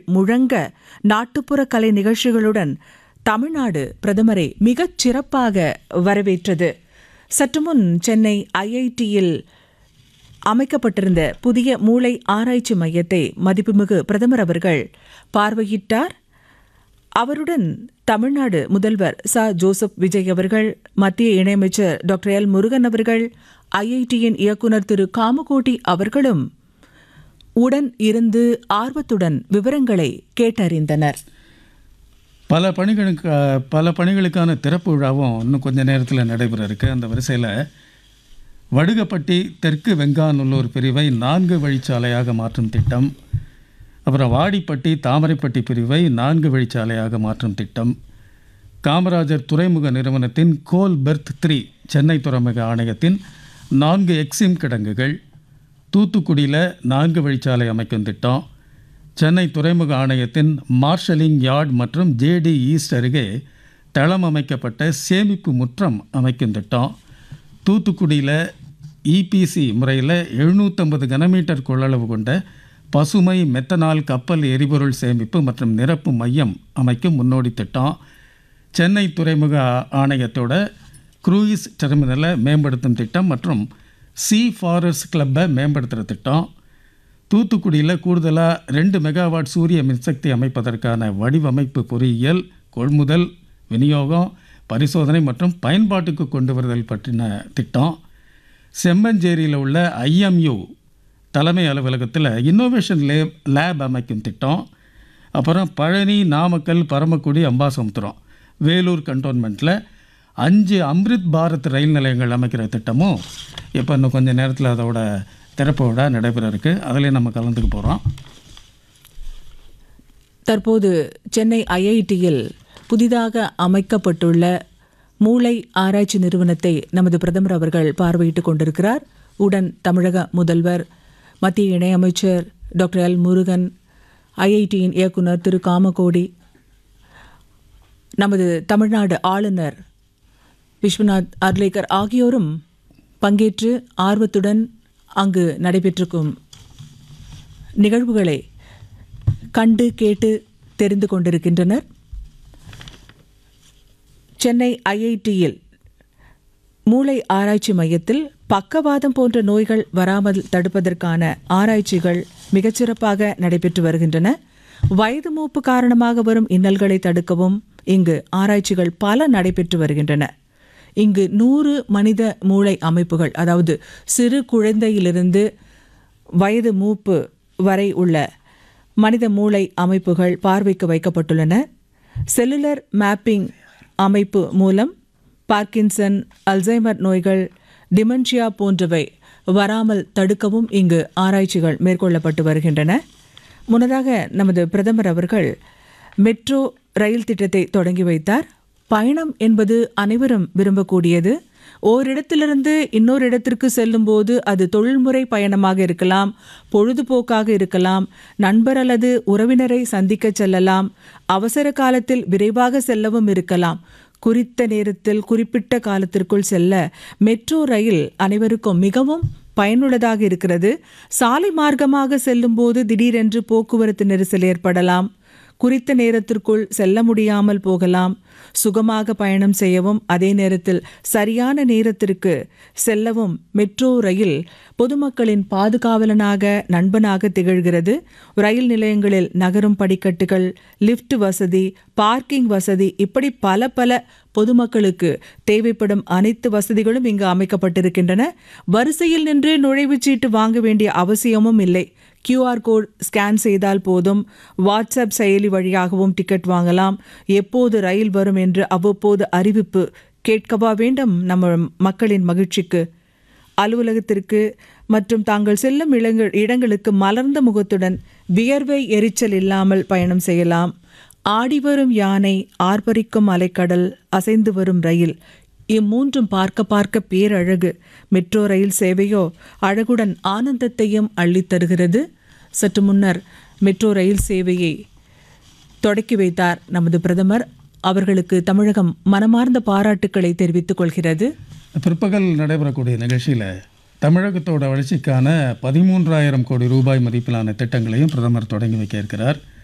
முழங்க நாட்டுப்புற கலை நிகழ்ச்சிகளுடன் தமிழ்நாடு பிரதமரை மிகச் சிறப்பாக வரவேற்றது சற்று முன் சென்னை ஐஐடியில் அமைக்கப்பட்டிருந்த புதிய மூளை ஆராய்ச்சி மையத்தை மதிப்புமிகு பிரதமர் அவர்கள் பார்வையிட்டார் அவருடன் தமிழ்நாடு முதல்வர் ச ஜோசப் விஜய் அவர்கள் மத்திய இணையமைச்சர் டாக்டர் எல் முருகன் அவர்கள் ஐஐடியின் இயக்குனர் திரு காமகோட்டி அவர்களும் உடன் இருந்து ஆர்வத்துடன் விவரங்களை கேட்டறிந்தனர் பல பணிகளுக்கு பல பணிகளுக்கான திறப்பு விழாவும் இன்னும் கொஞ்ச நேரத்தில் நடைபெற இருக்கு அந்த வரிசையில் வடுகப்பட்டி தெற்கு வெங்காநல்லூர் பிரிவை நான்கு வழிச்சாலையாக மாற்றும் திட்டம் அப்புறம் வாடிப்பட்டி தாமரைப்பட்டி பிரிவை நான்கு வழிச்சாலையாக மாற்றும் திட்டம் காமராஜர் துறைமுக நிறுவனத்தின் கோல் பெர்த் த்ரீ சென்னை துறைமுக ஆணையத்தின் நான்கு எக்ஸிம் கிடங்குகள் தூத்துக்குடியில் நான்கு வழிச்சாலை அமைக்கும் திட்டம் சென்னை துறைமுக ஆணையத்தின் மார்ஷலிங் யார்ட் மற்றும் ஜேடி ஈஸ்ட் அருகே தளம் அமைக்கப்பட்ட சேமிப்பு முற்றம் அமைக்கும் திட்டம் தூத்துக்குடியில் இபிசி முறையில் எழுநூற்றம்பது கனமீட்டர் கொள்ளளவு கொண்ட பசுமை மெத்தனால் கப்பல் எரிபொருள் சேமிப்பு மற்றும் நிரப்பு மையம் அமைக்கும் முன்னோடி திட்டம் சென்னை துறைமுக ஆணையத்தோட க்ரூயிஸ் டெர்மினலை மேம்படுத்தும் திட்டம் மற்றும் சி ஃபாரஸ்ட் கிளப்பை மேம்படுத்துகிற திட்டம் தூத்துக்குடியில் கூடுதலாக ரெண்டு மெகாவாட் சூரிய மின்சக்தி அமைப்பதற்கான வடிவமைப்பு பொறியியல் கொள்முதல் விநியோகம் பரிசோதனை மற்றும் பயன்பாட்டுக்கு கொண்டு வருதல் பற்றின திட்டம் செம்மஞ்சேரியில் உள்ள ஐஎம்யூ தலைமை அலுவலகத்தில் இன்னோவேஷன் லேப் லேப் அமைக்கும் திட்டம் அப்புறம் பழனி நாமக்கல் பரமக்குடி அம்பாசமுத்திரம் வேலூர் கண்டோன்மெண்ட்டில் அஞ்சு அம்ரித் பாரத் ரயில் நிலையங்கள் அமைக்கிற திட்டமும் இப்போ இன்னும் கொஞ்சம் நேரத்தில் அதோட திறப்பு விழா நடைபெற இருக்கு அதுலேயும் நம்ம கலந்துக்க போகிறோம் தற்போது சென்னை ஐஐடியில் புதிதாக அமைக்கப்பட்டுள்ள மூளை ஆராய்ச்சி நிறுவனத்தை நமது பிரதமர் அவர்கள் பார்வையிட்டுக் கொண்டிருக்கிறார் உடன் தமிழக முதல்வர் மத்திய இணையமைச்சர் டாக்டர் எல் முருகன் ஐஐடியின் இயக்குனர் திரு காமகோடி நமது தமிழ்நாடு ஆளுநர் விஸ்வநாத் அர்லேக்கர் ஆகியோரும் பங்கேற்று ஆர்வத்துடன் அங்கு நடைபெற்றிருக்கும் நிகழ்வுகளை கண்டு கேட்டு தெரிந்து கொண்டிருக்கின்றனர் சென்னை ஐஐடியில் மூளை ஆராய்ச்சி மையத்தில் பக்கவாதம் போன்ற நோய்கள் வராமல் தடுப்பதற்கான ஆராய்ச்சிகள் மிகச்சிறப்பாக நடைபெற்று வருகின்றன வயது மூப்பு காரணமாக வரும் இன்னல்களை தடுக்கவும் இங்கு ஆராய்ச்சிகள் பல நடைபெற்று வருகின்றன இங்கு நூறு மனித மூளை அமைப்புகள் அதாவது சிறு குழந்தையிலிருந்து வயது மூப்பு வரை உள்ள மனித மூளை அமைப்புகள் பார்வைக்கு வைக்கப்பட்டுள்ளன செல்லுலர் மேப்பிங் அமைப்பு மூலம் பார்க்கின்சன் அல்சைமர் நோய்கள் டிமென்ஷியா போன்றவை வராமல் தடுக்கவும் இங்கு ஆராய்ச்சிகள் மேற்கொள்ளப்பட்டு வருகின்றன முன்னதாக நமது பிரதமர் அவர்கள் மெட்ரோ ரயில் திட்டத்தை தொடங்கி வைத்தார் பயணம் என்பது அனைவரும் விரும்பக்கூடியது ஓரிடத்திலிருந்து இன்னொரு இடத்திற்கு செல்லும்போது அது தொழில்முறை பயணமாக இருக்கலாம் பொழுதுபோக்காக இருக்கலாம் நண்பர் அல்லது உறவினரை சந்திக்க செல்லலாம் அவசர காலத்தில் விரைவாக செல்லவும் இருக்கலாம் குறித்த நேரத்தில் குறிப்பிட்ட காலத்திற்குள் செல்ல மெட்ரோ ரயில் அனைவருக்கும் மிகவும் பயனுள்ளதாக இருக்கிறது சாலை மார்க்கமாக செல்லும்போது திடீரென்று போக்குவரத்து நெரிசல் ஏற்படலாம் குறித்த நேரத்திற்குள் செல்ல முடியாமல் போகலாம் சுகமாக பயணம் செய்யவும் அதே நேரத்தில் சரியான நேரத்திற்கு செல்லவும் மெட்ரோ ரயில் பொதுமக்களின் பாதுகாவலனாக நண்பனாக திகழ்கிறது ரயில் நிலையங்களில் நகரும் படிக்கட்டுகள் லிஃப்ட் வசதி பார்க்கிங் வசதி இப்படி பல பல பொதுமக்களுக்கு தேவைப்படும் அனைத்து வசதிகளும் இங்கு அமைக்கப்பட்டிருக்கின்றன வரிசையில் நின்று நுழைவுச்சீட்டு வாங்க வேண்டிய அவசியமும் இல்லை கியூஆர் கோட் ஸ்கேன் செய்தால் போதும் வாட்ஸ்அப் செயலி வழியாகவும் டிக்கெட் வாங்கலாம் எப்போது ரயில் வரும் என்று அவ்வப்போது அறிவிப்பு கேட்கவா வேண்டும் நம்ம மக்களின் மகிழ்ச்சிக்கு அலுவலகத்திற்கு மற்றும் தாங்கள் செல்லும் இடங்கள் இடங்களுக்கு மலர்ந்த முகத்துடன் வியர்வை எரிச்சல் இல்லாமல் பயணம் செய்யலாம் ஆடிவரும் யானை ஆர்ப்பரிக்கும் அலைக்கடல் அசைந்து வரும் ரயில் இம்மூன்றும் பார்க்க பார்க்க பேரழகு மெட்ரோ ரயில் சேவையோ அழகுடன் ஆனந்தத்தையும் அள்ளித் தருகிறது சற்று முன்னர் மெட்ரோ ரயில் சேவையை தொடக்கி வைத்தார் நமது பிரதமர் அவர்களுக்கு தமிழகம் மனமார்ந்த பாராட்டுக்களை தெரிவித்துக் கொள்கிறது பிற்பகல் நடைபெறக்கூடிய நிகழ்ச்சியில் தமிழகத்தோட வளர்ச்சிக்கான பதிமூன்றாயிரம் கோடி ரூபாய் மதிப்பிலான திட்டங்களையும் பிரதமர் தொடங்கி வைக்க இருக்கிறார்